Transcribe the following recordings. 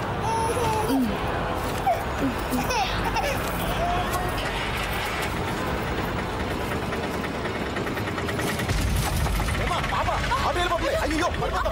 అయ్యో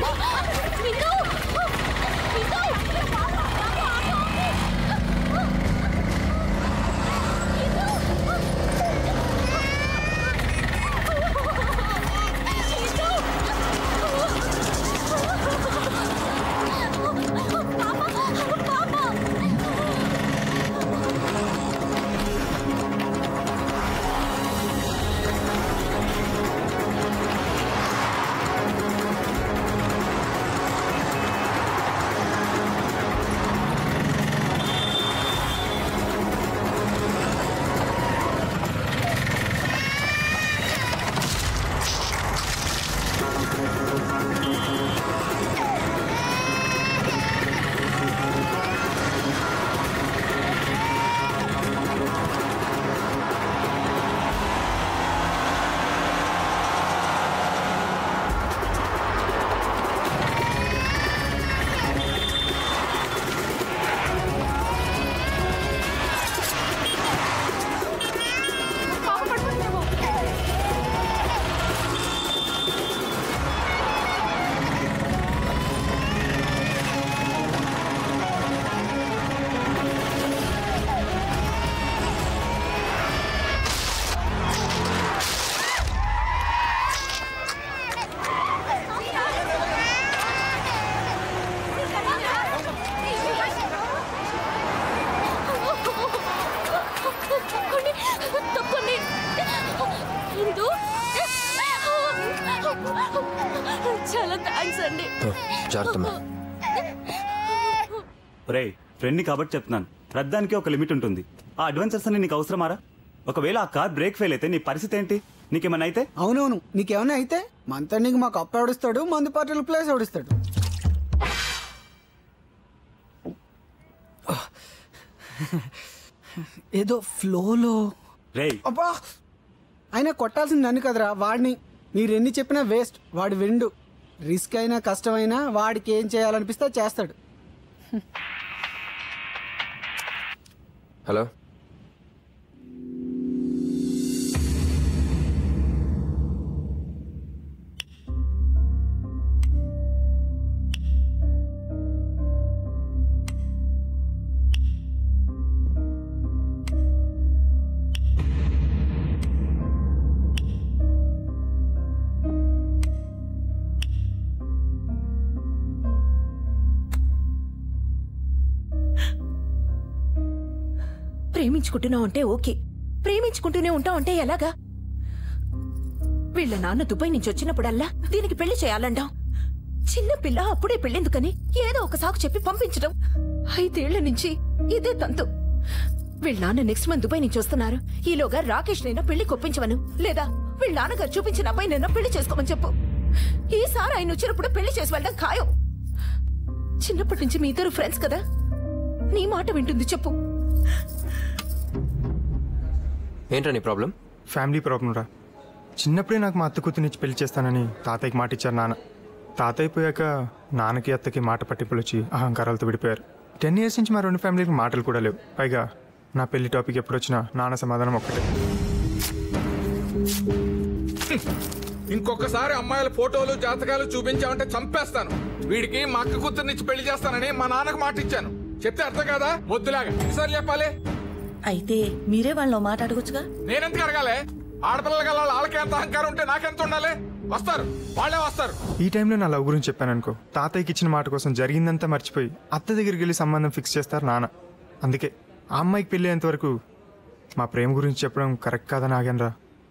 తప్పండి తప్పండి ఇందు చాలా థ్యాంక్స్ అండి జాగ్రత్త రే ఫ్రెండ్ని కాబట్టి చెప్తున్నాను రద్దానికి ఒక లిమిట్ ఉంటుంది ఆ అడ్వెంచర్స్ అని నీకు అవసరమారా ఒకవేళ ఆ కార్ బ్రేక్ ఫెయిల్ అయితే నీ పరిస్థితి ఏంటి నీకేమన్నా అయితే అవునవును నీకేమన్నా అయితే మనతో నీకు మాకు అప్పు ఎవడిస్తాడు మందు పార్టీలు ప్లేస్ ఎవడిస్తాడు ఏదో ఫ్లోలో రే అబ్బా అయినా కొట్టాల్సింది నన్ను కదరా వాడిని మీరెన్ని చెప్పినా వేస్ట్ వాడు విండు రిస్క్ అయినా కష్టమైనా వాడికి ఏం చేయాలనిపిస్తే అది చేస్తాడు హలో ప్రేమించుకుంటున్నావు అంటే ఓకే ప్రేమించుకుంటూనే ఉంటావు అంటే ఎలాగా వీళ్ళ నాన్న దుబాయ్ నుంచి వచ్చినప్పుడల్లా దీనికి పెళ్లి చేయాలంటాం చిన్న పిల్ల అప్పుడే పెళ్ళెందుకని ఏదో ఒక సాకు చెప్పి పంపించడం ఐదేళ్ల నుంచి ఇదే తంతు వీళ్ళ నాన్న నెక్స్ట్ మంత్ దుబాయ్ నుంచి వస్తున్నారు ఈలోగా రాకేష్ నైనా పెళ్లి కొప్పించవను లేదా వీళ్ళ నాన్నగారు చూపించిన అబ్బాయినైనా పెళ్లి చేసుకోమని చెప్పు ఈసారి ఆయన వచ్చినప్పుడు పెళ్లి చేసి వెళ్ళడం ఖాయం చిన్నప్పటి నుంచి మీ ఇద్దరు ఫ్రెండ్స్ కదా నీ మాట వింటుంది చెప్పు ఏంట్రా నీ ప్రాబ్లం ఫ్యామిలీ ప్రాబ్లం రా చిన్నప్పుడే నాకు మా అత్త కూతురునిచ్చి పెళ్లి చేస్తానని తాతయ్యకి మాట ఇచ్చారు నాన్న తాతయ్య పోయాక నాన్నకి అత్తకి మాట పట్టింపులు వచ్చి అహంకారాలతో విడిపోయారు టెన్ ఇయర్స్ నుంచి మా రెండు ఫ్యామిలీకి మాటలు కూడా లేవు పైగా నా పెళ్లి టాపిక్ ఎప్పుడు వచ్చినా నాన్న సమాధానం ఒక్కటే ఇంకొకసారి అమ్మాయిల ఫోటోలు జాతకాలు చూపించామంటే చంపేస్తాను వీడికి మా అక్క కూతుర్నిచ్చి పెళ్లి చేస్తానని మా నాన్నకు మాట ఇచ్చాను చెప్తే అర్థం కదా మొద్దులాగా ఎన్నిసార్లు చెప్పాలి అయితే మీరే వాళ్ళని మాట అడగొచ్చుగా నేనెందుకు అడగాలి ఆడపిల్లల గల వాళ్ళకి ఎంత అహంకారం ఉంటే నాకెంత ఉండాలి వస్తారు వాళ్ళే వస్తారు ఈ టైంలో నా లవ్ గురించి చెప్పాను అనుకో తాతయ్యకి ఇచ్చిన మాట కోసం జరిగిందంతా మర్చిపోయి అత్త దగ్గరికి వెళ్ళి సంబంధం ఫిక్స్ చేస్తారు నాన్న అందుకే ఆ అమ్మాయికి పెళ్ళేంత వరకు మా ప్రేమ గురించి చెప్పడం కరెక్ట్ కాదని ఆగానరా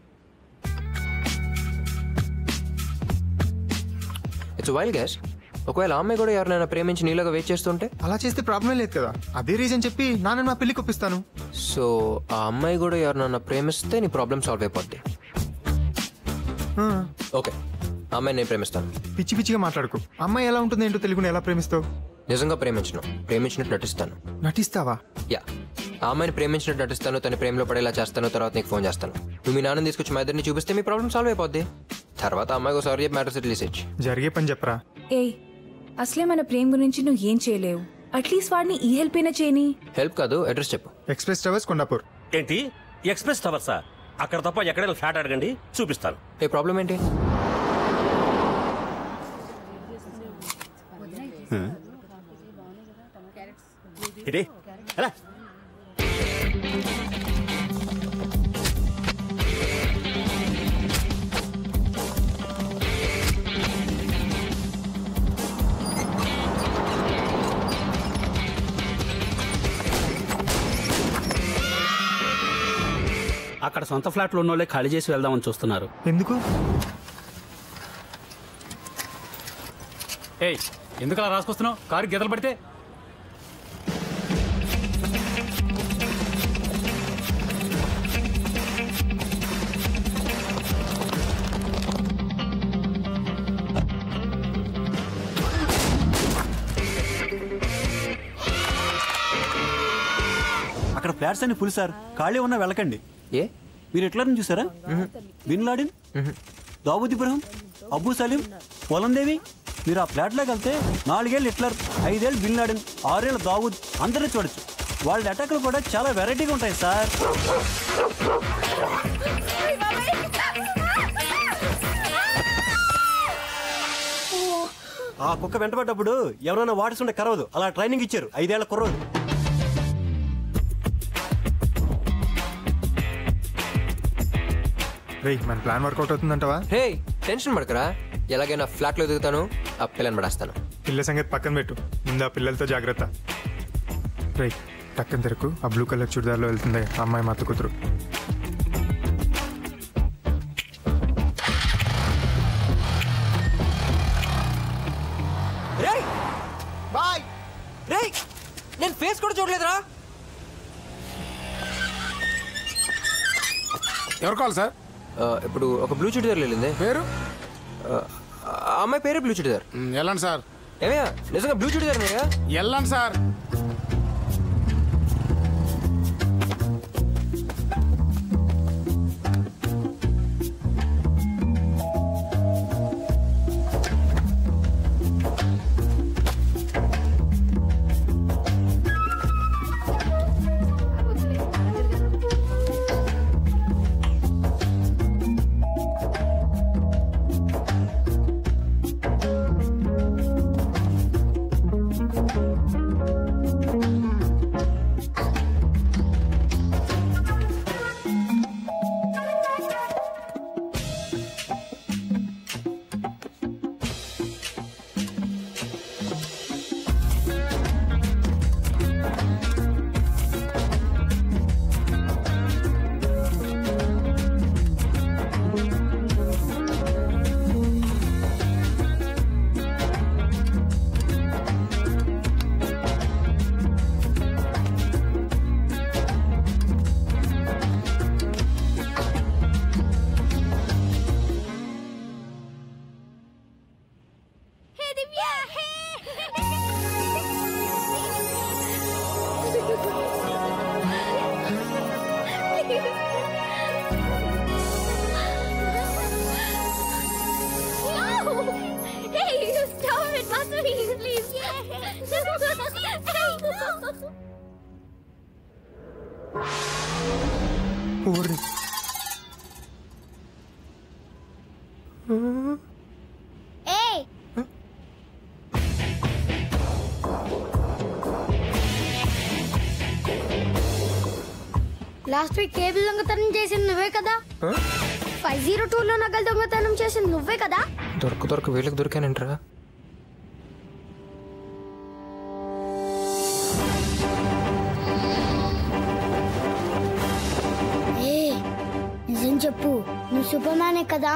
ఇట్స్ వైల్ గ్యాస్ ఒకవేళ ఆ అమ్మాయి కూడా ఎవరినైనా ప్రేమించి నీలోగా వెయిట్ చేస్తుంటే అలా చేస్తే ప్రాబ్లం లేదు కదా అదే రీజన్ చెప్పి నాన్న నా పెళ్లికి ఒప్పిస్తాను సో ఆ అమ్మాయి కూడా ఎవరినైనా ప్రేమిస్తే నీ ప్రాబ్లం సాల్వ్ అయిపోద్ది ఆ, ఓకే ఆ అమ్మాయిని నేను ప్రేమిస్తాను పిచ్చి పిచ్చిగా మాట్లాడుకో అమ్మాయి ఎలా ఉంటుంది ఏంటో తెలుగుని ఎలా ప్రేమిస్తావు నిజంగా ప్రేమించను ప్రేమించినట్టు నటిస్తాను నటిస్తావా యా ఆ అమ్మాయిని ప్రేమించినట్టు నటిస్తాను తన ప్రేమలో పడేలా చేస్తాను తర్వాత నీకు ఫోన్ చేస్తాను నువ్వు మీ నాన్నని తీసుకొచ్చి మా ఇద్దరిని చూపిస్తే మీ ప్రాబ్లం సాల్వ్ అయిపోద్ది తర్వాత ఆ అమ్మాయికి సారీ చెప్పి మ్యాటర్ సెటిల్ చేసేయచ్చు జరిగే పని చెప్పరా ఏయ్ అసలే మన ప్రేమ గురించి నువ్వు ఏం చేయలేవు అట్లీస్ట్ వాడిని ఈ హెల్ప్ అయినా చేయని హెల్ప్ కాదు అడ్రస్ చెప్పు ఎక్స్ప్రెస్ టవర్స్ కొండాపూర్ ఏంటి ఎక్స్ప్రెస్ టవర్సా అక్కడ తప్ప ఎక్కడైనా ఫ్లాట్ అడగండి చూపిస్తాను ఏ ప్రాబ్లం ఏంటి ఇదే ఎలా అక్కడ సొంత ఫ్లాట్లు ఉన్న వాళ్ళే ఖాళీ చేసి వెళ్దామని చూస్తున్నారు ఎందుకు ఏయ్ ఎందుకు అలా రాసుకొస్తున్నావు కారు గీతలు పడితే అక్కడ ఫ్లాట్స్ అన్ని ఫుల్ సార్ ఖాళీ ఉన్నా వెళ్ళకండి ఏ మీరు ఎట్లా చూసారా బిన్ లాడిన్ దావూద్ ఇబ్రహం అబూ సలీం పొలందేవి మీరు ఆ ఫ్లాట్లోకి వెళ్తే నాలుగేళ్ళు హిట్లర్ ఐదేళ్ళు బిన్ లాడిన్ ఆరేళ్ళు దావూద్ అందరినీ చూడొచ్చు వాళ్ళ అటాక్లు కూడా చాలా వెరైటీగా ఉంటాయి సార్ ఆ కుక్క వెంటబడ్డప్పుడు ఎవరైనా వాటర్స్ ఉంటే కరవదు అలా ట్రైనింగ్ ఇచ్చారు ఐదేళ్ల కుర్రోడు రేయ్ మన ప్లాన్ వర్కౌట్ అవుతుందంటవా హే టెన్షన్ పడకరా ఎలాగైనా ఫ్లాట్లో ఎదుగుతాను ఆ పిల్లని పడేస్తాను పిల్ల సంగతి పక్కన పెట్టు ముందు ఆ పిల్లలతో జాగ్రత్త రేయ్ టక్కన తెరకు ఆ బ్లూ కలర్ చుడిదార్లో వెళ్తుంది ఆ అమ్మాయి మత్తు కూతురు రేయ్ బాయ్ రేయ్ నేను ఫేస్ కూడా చూడలేదురా ఎవరు కావాలి సార్ ఆ, ఇప్పుడు ఒక బ్లూ చుడిదార్ వెళ్ళింది పేరు ఆ అమ్మాయి పేరే బ్లూ చుడిదార్ మ్, వెళ్ళండి సార్ ఏమయ్యా నిజంగా బ్లూ చుడిదార్ ఉన్నాయా వెళ్ళండి sir Hey, stop it, Masuri, please. ఊరి Hey! లాస్ట్ వీక్ కేబుల్ దొంగతనం చేసింది నువ్వే కదా ఫైవ్ జీరో టూ లో నగలు దొంగతనం చేసింది నువ్వే కదా దొరక దొరక వీళ్ళకి దొరికానంటరా ఏ నిజం చెప్పు నువ్వు సూపర్ మ్యానే కదా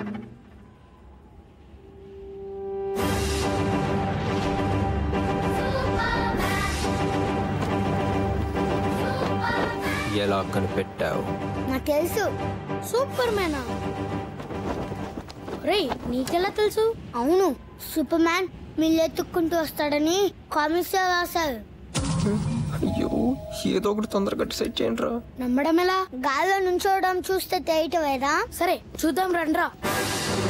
ఎలా కనిపెట్టావు నాకు తెలుసు సూపర్ మ్యానా రే నీకెలా తెలుసు అవును సూపర్ మ్యాన్ మిల్లు ఎత్తుక్కుంటూ వస్తాడని కామిక్స్ లో రాశారు అయ్యో ఏదో ఒకటి తొందరగా డిసైడ్ చేయండి రా నమ్మడం ఎలా గాల్లో నుంచోవడం చూస్తే తేయటమేదా సరే చూద్దాం రండ్రా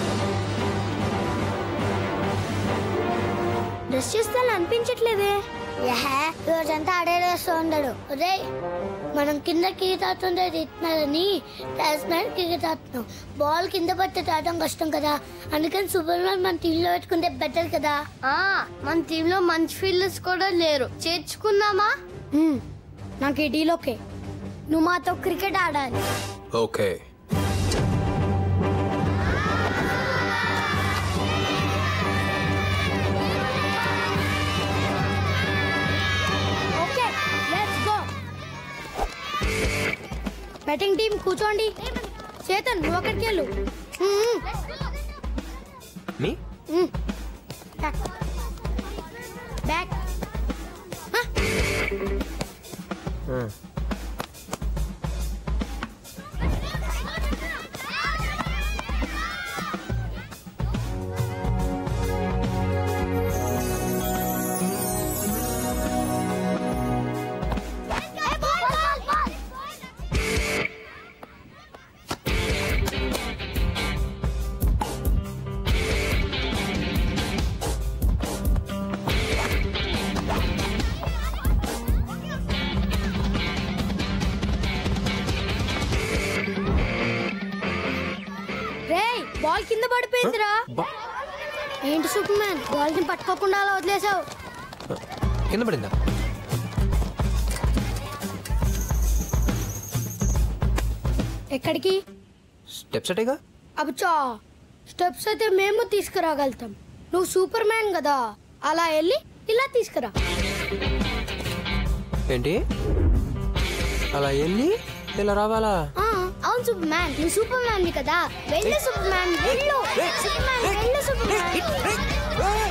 డ్రెస్ చేస్తే అలా అనిపించట్లేదే యహే రోజంతా అడేస్తూ ఉండడు రే మనం కింద తాతుంటే తిట్టినారని టెస్ట్ మ్యాన్ తాతున్నాం బాల్ కింద పడితే తాగడం కష్టం కదా అందుకని సూపర్ మ్యాన్ మన టీంలో పెట్టుకుంటే బెటర్ కదా మన టీంలో మంచి ఫీల్డర్స్ కూడా లేరు చేర్చుకుందామా నాకు ఈ డీల్ ఓకే నువ్వు మాతో క్రికెట్ ఆడాలి okay okay let's go batting team కూర్చోండి చేతన్ నువ్వు అక్కడికి వెళ్ళు మ్మ్. మీ మ్మ్. బ్యాక్ బ్యాక్ రేయ్ బాల్ కింద పడిపోయిందిరా ఏంటి సూపర్ మ్యాన్ బాల్ ని పట్టుకోకుండా అలా వదిలేసావు కింద పడిందా ఎక్కడికి స్టెప్స్ అటేగా అబ్బచా స్టెప్స్ అయితే మేము తీసుకురాగలుగుతాం నువ్వు సూపర్ మ్యాన్ కదా అలా వెళ్ళి ఇలా తీసుకురా ఏంటి అలా వెళ్ళి ఇలా రావాలా ఆ, అవును సూపర్ మ్యాన్ నువ్వు సూపర్ మ్యాన్ కదా వెళ్ళు సూపర్ మ్యాన్ వెళ్ళు సూపర్ మ్యాన్ వెళ్ళు సూపర్ మ్యాన్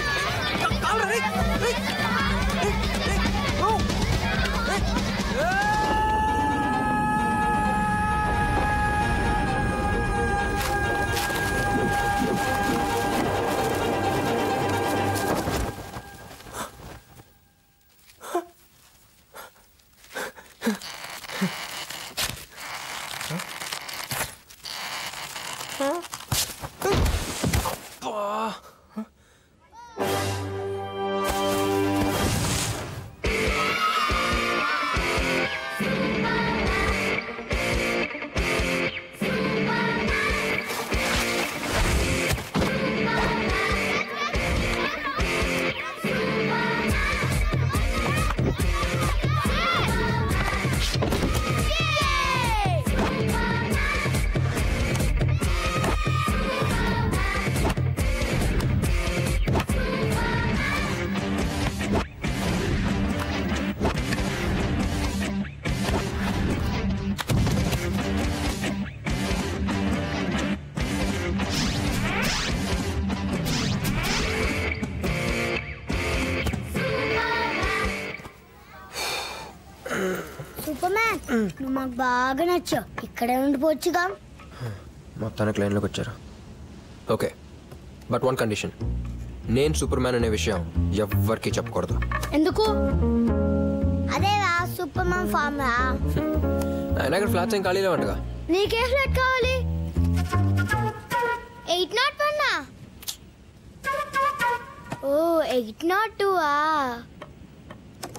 సూపర్ మ్యాన్ నువ్వు మాకు బాగా నచ్చావు ఇక్కడే ఉండిపోవచ్చుగా మొత్తానికి లైన్లోకి వచ్చారు ఓకే బట్ వన్ కండిషన్ నేను సూపర్ మ్యాన్ అనే విషయం ఎవ్వరికీ చెప్పకూడదు ఎందుకు అదేరా సూపర్ మ్యాన్ ఫామ్ రా ఆయన దగ్గర ఫ్లాట్స్ ఏం ఖాళీ లేవంటగా నీకే ఫ్లాట్ కావాలి eight nought one O eight nought two ఆ